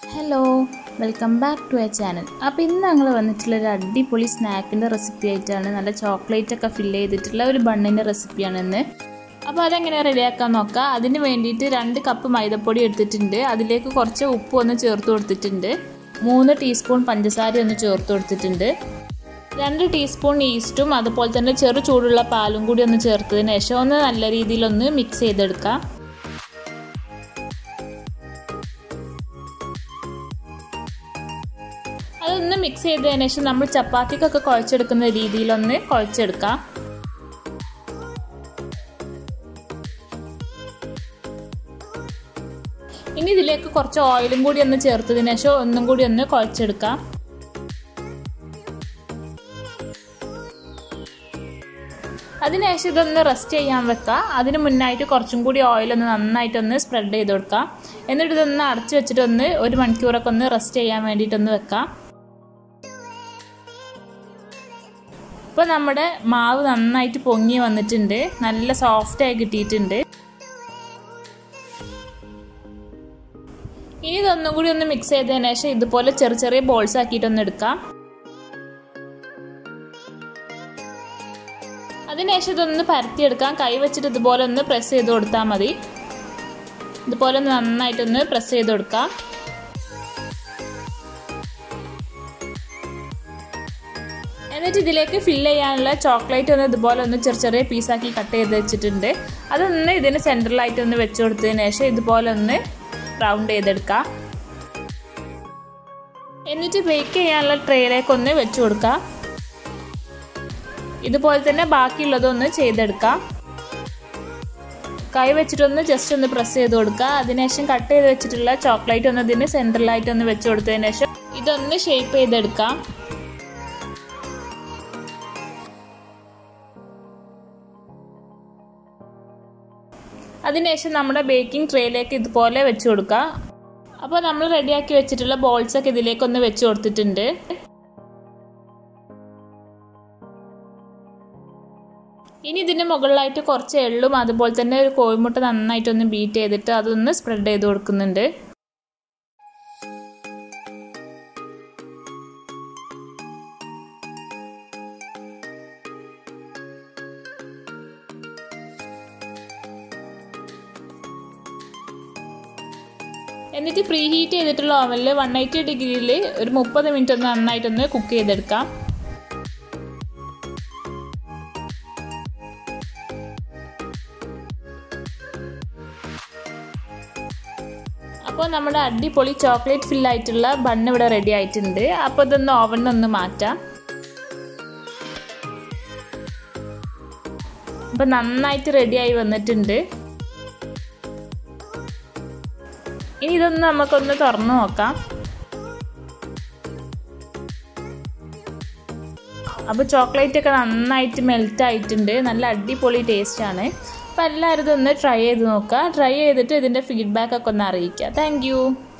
hello welcome back to a channel അപ്പോൾ ഇന്ന് ഞങ്ങൾ വന്നിട്ടുള്ള ഒരു അടിപൊളി സ്നാക്കിൻ്റെ റെസിപ്പി ആയിട്ടാണ് നല്ല ചോക്ലേറ്റ് ഒക്കെ ഫില്ല് ചെയ്തിട്ടുള്ള ഒരു ബണ്ണിൻ്റെ റെസിപ്പിയാണ് ഇന്ന് അപ്പോൾ അതെങ്ങനെ റെഡിയാക്കാൻ നോക്കാം അതിന് വേണ്ടിയിട്ട് രണ്ട് കപ്പ് മൈദപ്പൊടി എടുത്തിട്ടുണ്ട് അതിലേക്ക് കുറച്ച് ഉപ്പ് ഒന്ന് ചേർത്ത് കൊടുത്തിട്ടുണ്ട് മൂന്ന് ടീസ്പൂൺ പഞ്ചസാര ഒന്ന് ചേർത്ത് കൊടുത്തിട്ടുണ്ട് രണ്ട് ടീസ്പൂൺ ഈസ്റ്റും അതുപോലെ തന്നെ ചെറു ചൂടുള്ള പാലും കൂടി ഒന്ന് ചേർത്തതിന് ശേഷം ഒന്ന് നല്ല രീതിയിലൊന്ന് മിക്സ് ചെയ്തെടുക്കാം അതൊന്ന് മിക്സ് ചെയ്തതിന് ശേഷം നമ്മൾ ചപ്പാത്തിക്കൊക്കെ കുഴച്ചെടുക്കുന്ന രീതിയിലൊന്ന് കുഴച്ചെടുക്കാം ഇനി ഇതിലേക്ക് കുറച്ച് ഓയിലും കൂടി ഒന്ന് ചേർത്തതിന് ശേഷം ഒന്നും കൂടി ഒന്ന് കുഴച്ചെടുക്കാം അതിനുശേഷം ഇതൊന്ന് റെസ്റ്റ് ചെയ്യാൻ വെക്കാം അതിന് മുന്നായിട്ട് കുറച്ചും കൂടി ഓയിലൊന്ന് നന്നായിട്ടൊന്ന് സ്പ്രെഡ് ചെയ്ത് കൊടുക്കാം എന്നിട്ട് ഇതൊന്ന് അടച്ചു വെച്ചിട്ടൊന്ന് ഒരു മണിക്കൂറൊക്കെ ഒന്ന് റെസ്റ്റ് ചെയ്യാൻ വേണ്ടിയിട്ടൊന്ന് വെക്കാം ഇപ്പോൾ നമ്മുടെ മാവ് നന്നായിട്ട് പൊങ്ങി വന്നിട്ടുണ്ട് നല്ല സോഫ്റ്റായി കിട്ടിയിട്ടുണ്ട് ഇനി ഇതൊന്നും കൂടി ഒന്ന് മിക്സ് ചെയ്തതിന് ശേഷം ഇതുപോലെ ചെറിയ ചെറിയ ബോൾസ് ആക്കിയിട്ടൊന്ന് എടുക്കാം അതിനുശേഷം ഇതൊന്ന് പരത്തിയെടുക്കാം കൈ വെച്ചിട്ട് ഇതുപോലെ ഒന്ന് പ്രസ് ചെയ്ത് കൊടുത്താൽ മതി ഇതുപോലെ ഒന്ന് നന്നായിട്ടൊന്ന് പ്രസ് ചെയ്ത് കൊടുക്കാം എന്നിട്ട് ഇതിലേക്ക് ഫില്ല് ചെയ്യാനുള്ള ചോക്ലേറ്റ് ഒന്ന് ഇതുപോലെ ഒന്ന് ചെറിയ ചെറിയ പീസാക്കി കട്ട് ചെയ്ത് വെച്ചിട്ടുണ്ട് അതൊന്ന് ഇതിന് സെൻറ്ററിലായിട്ട് ഒന്ന് വെച്ച് കൊടുത്തതിന് ശേഷം ഇതുപോലെ ഒന്ന് റൗണ്ട് ചെയ്തെടുക്കാം എന്നിട്ട് ബേക്ക് ചെയ്യാനുള്ള ട്രേയിലേക്ക് ഒന്ന് വെച്ച് കൊടുക്കാം ഇതുപോലെ തന്നെ ബാക്കിയുള്ളതൊന്ന് ചെയ്തെടുക്കാം കൈ വെച്ചിട്ടൊന്ന് ജസ്റ്റ് ഒന്ന് പ്രസ് ചെയ്ത് കൊടുക്കുക അതിനുശേഷം കട്ട് ചെയ്ത് വെച്ചിട്ടുള്ള ചോക്ലേറ്റ് ഒന്ന് ഇതിന് സെൻറ്ററിലായിട്ട് ഒന്ന് വെച്ച് കൊടുത്തതിന് ശേഷം ഇതൊന്ന് ഷേപ്പ് ചെയ്തെടുക്കാം അതിനുശേഷം നമ്മുടെ ബേക്കിംഗ് ട്രേയിലേക്ക് ഇതുപോലെ വെച്ച് കൊടുക്കുക അപ്പോൾ നമ്മൾ റെഡിയാക്കി വെച്ചിട്ടുള്ള ബോൾസൊക്കെ ഇതിലേക്കൊന്ന് വെച്ച് കൊടുത്തിട്ടുണ്ട് ഇനി ഇതിന് മുകളിലായിട്ട് കുറച്ച് എള്ളും അതുപോലെ തന്നെ ഒരു കോഴിമുട്ട നന്നായിട്ടൊന്ന് ബീറ്റ് ചെയ്തിട്ട് അതൊന്ന് സ്പ്രെഡ് ചെയ്ത് കൊടുക്കുന്നുണ്ട് എന്നിട്ട് പ്രീ ഹീറ്റ് ചെയ്തിട്ടുള്ള ഓവനിൽ വൺ എയ്റ്റി ഡിഗ്രിയിൽ ഒരു മുപ്പത് മിനിറ്റ് ഒന്ന് നന്നായിട്ടൊന്ന് കുക്ക് ചെയ്തെടുക്കാം അപ്പോൾ നമ്മുടെ അടിപൊളി ചോക്ലേറ്റ് ഫില്ലായിട്ടുള്ള ബണ്ണ് ഇവിടെ റെഡി ആയിട്ടുണ്ട് അപ്പോൾ ഇതൊന്ന് ഓവനിൽ ഒന്ന് മാറ്റാം അപ്പോൾ നന്നായിട്ട് റെഡിയായി വന്നിട്ടുണ്ട് ഇനി ഇതൊന്ന് നമുക്കൊന്ന് തുറന്നു നോക്കാം അപ്പോൾ ചോക്ലേറ്റ് ഒക്കെ നന്നായിട്ട് മെൽറ്റ് ആയിട്ടുണ്ട് നല്ല അടിപൊളി ടേസ്റ്റ് ആണ് അപ്പോൾ എല്ലാവരും ഇതൊന്ന് ട്രൈ ചെയ്ത് നോക്കുക ട്രൈ ചെയ്തിട്ട് ഇതിൻ്റെ ഫീഡ്ബാക്ക് ഒക്കെ ഒന്ന് അറിയിക്കുക താങ്ക്